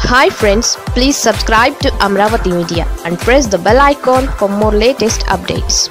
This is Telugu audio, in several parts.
hi friends please subscribe to Amaravati media and press the bell icon for more latest updates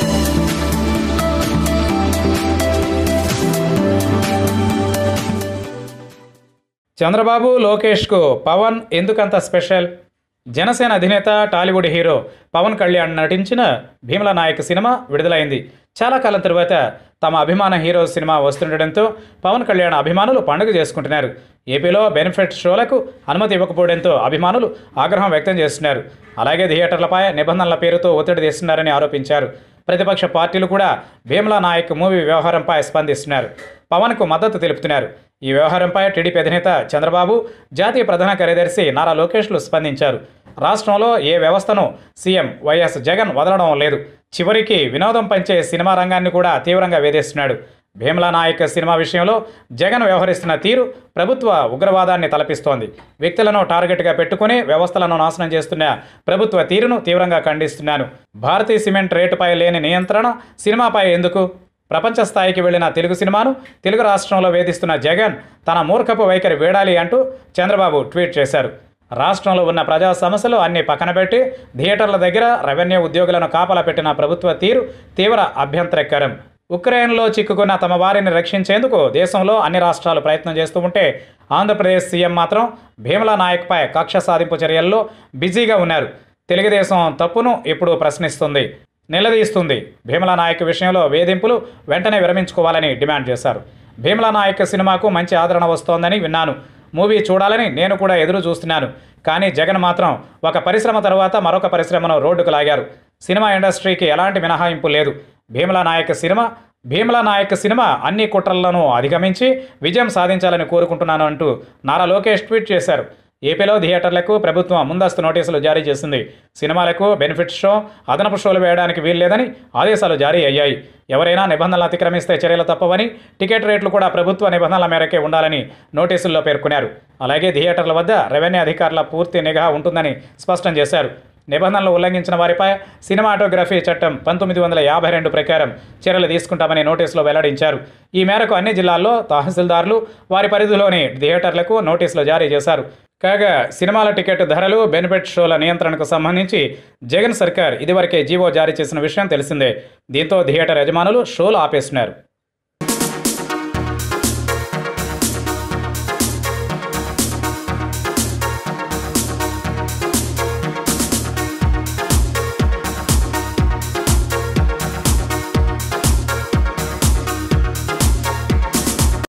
Chandrababu లోకేష్కు పవన్ ఎందుకంత స్పెషల్ జనసేన అధినేత టాలీవుడ్ హీరో పవన్ కళ్యాణ్ నటించిన భీమల నాయక్ సినిమా విడుదలైంది చాలా కాలం తరువాత తమ అభిమాన హీరో సినిమా వస్తుండటంతో పవన్ కళ్యాణ్ అభిమానులు పండుగ చేసుకుంటున్నారు ఏపీలో బెనిఫిట్ షోలకు అనుమతి ఇవ్వకపోవడంతో అభిమానులు ఆగ్రహం వ్యక్తం చేస్తున్నారు అలాగే థియేటర్లపై నిబంధనల పేరుతో ఒత్తిడి తెస్తున్నారని ఆరోపించారు ప్రతిపక్ష పార్టీలు కూడా భీమలా నాయక్ మూవీ వ్యవహారంపై స్పందిస్తున్నారు పవన్కు మద్దతు తెలుపుతున్నారు ఈ వ్యవహారంపై టీడీపీ అధినేత చంద్రబాబు జాతీయ ప్రధాన కార్యదర్శి నారా లోకేష్లు స్పందించారు రాష్ట్రంలో ఏ వ్యవస్థను సీఎం వైఎస్ జగన్ వదలడం లేదు చివరికి వినోదం పంచే సినిమా రంగాన్ని కూడా తీవ్రంగా వేధిస్తున్నాడు భీమలా నాయక్ సినిమా విషయంలో జగన్ వ్యవహరిస్తున్న తీరు ప్రభుత్వ ఉగ్రవాదాన్ని తలపిస్తోంది వ్యక్తులను టార్గెట్గా పెట్టుకుని వ్యవస్థలను నాశనం చేస్తున్న ప్రభుత్వ తీరును తీవ్రంగా ఖండిస్తున్నాను భారతీయ సిమెంట్ రేటుపై లేని నియంత్రణ సినిమాపై ఎందుకు ప్రపంచ స్థాయికి వెళ్లిన తెలుగు సినిమాను తెలుగు రాష్ట్రంలో వేధిస్తున్న జగన్ తన మూర్ఖపు వైఖరి వీడాలి అంటూ చంద్రబాబు ట్వీట్ చేశారు రాష్ట్రంలో ఉన్న ప్రజా సమస్యలు అన్ని పక్కన పెట్టి థియేటర్ల దగ్గర రెవెన్యూ ఉద్యోగులను కాపలా పెట్టిన ప్రభుత్వ తీరు తీవ్ర అభ్యంతరకరం ఉక్రెయిన్లో చిక్కుకున్న తమ వారిని రక్షించేందుకు దేశంలో అన్ని రాష్ట్రాలు ప్రయత్నం చేస్తూ ఉంటే ఆంధ్రప్రదేశ్ సీఎం మాత్రం భీమలా నాయక్పై కక్ష సాధింపు చర్యల్లో బిజీగా ఉన్నారు తెలుగుదేశం తప్పును ఇప్పుడు ప్రశ్నిస్తుంది నిలదీస్తుంది భీమలా నాయక్ విషయంలో వేధింపులు వెంటనే విరమించుకోవాలని డిమాండ్ చేశారు భీమలా నాయక్ సినిమాకు మంచి ఆదరణ వస్తోందని విన్నాను మూవీ చూడాలని నేను కూడా ఎదురు చూస్తున్నాను కానీ జగన్ మాత్రం ఒక పరిశ్రమ తర్వాత మరొక పరిశ్రమను రోడ్డుకు లాగారు సినిమా ఇండస్ట్రీకి ఎలాంటి మినహాయింపు లేదు భీమలా నాయక్ సినిమా భీమలా నాయక్ సినిమా అన్ని కుట్రలను అధిగమించి విజయం సాధించాలని కోరుకుంటున్నాను అంటూ నారా లోకేష్ ట్వీట్ చేశారు ఏపీలో థియేటర్లకు ప్రభుత్వం ముందస్తు నోటీసులు జారీ చేసింది సినిమాలకు బెనిఫిట్ షో అదనపు షోలు వేయడానికి వీల్లేదని ఆదేశాలు జారీ అయ్యాయి ఎవరైనా నిబంధనలు అతిక్రమిస్తే చర్యలు తప్పవని టికెట్ రేట్లు కూడా ప్రభుత్వ నిబంధనల మేరకే ఉండాలని నోటీసుల్లో పేర్కొన్నారు అలాగే థియేటర్ల వద్ద రెవెన్యూ అధికారుల పూర్తి నిఘా ఉంటుందని స్పష్టం చేశారు నిబంధనలు ఉల్లంఘించిన వారిపై సినిమాటోగ్రఫీ చట్టం పంతొమ్మిది వందల యాభై రెండు ప్రకారం చర్యలు తీసుకుంటామని నోటీసులో వెల్లడించారు ఈ మేరకు అన్ని జిల్లాల్లో తహసీల్దార్లు వారి పరిధిలోని థియేటర్లకు నోటీసులు జారీ చేశారు కాగా సినిమాల టికెట్ ధరలు బెనిఫిట్ షోల నియంత్రణకు సంబంధించి జగన్ సర్కార్ ఇదివరకే జీవో జారీ చేసిన విషయం తెలిసిందే దీంతో థియేటర్ యజమానులు షోలు ఆపేస్తున్నారు